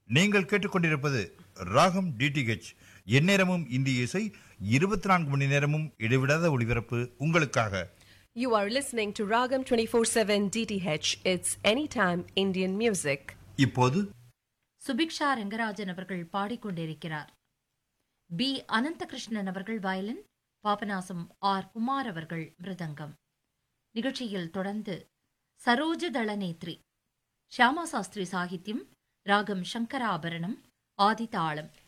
நீங்கள் கேட்டுக்கொண்டிருப்பது ராகம் டிடிஹெச் எந்நேரமும் இந்திய இசை இருபத்தி நான்கு மணி நேரமும் இடைவிடாத ஒளிபரப்பு உங்களுக்காக You are listening to Ragam 24/7 DTH. It's anytime Indian music. இப்போது சுபிக்ஷா ரங்கராஜன் அவர்கள் பாடிக்கொண்டிருக்கிறார் பி அனந்தகிருஷ்ணன் அவர்கள் வயலின் பாபநாசம் ஆர் குமார் அவர்கள் மிருதங்கம் நிகழ்ச்சியில் தொடர்ந்து சரோஜ தளநேத்ரி ஷியாமா சாஸ்திரி சாகித்யம் ராகம் சங்கராபரணம் ஆதிதாளம்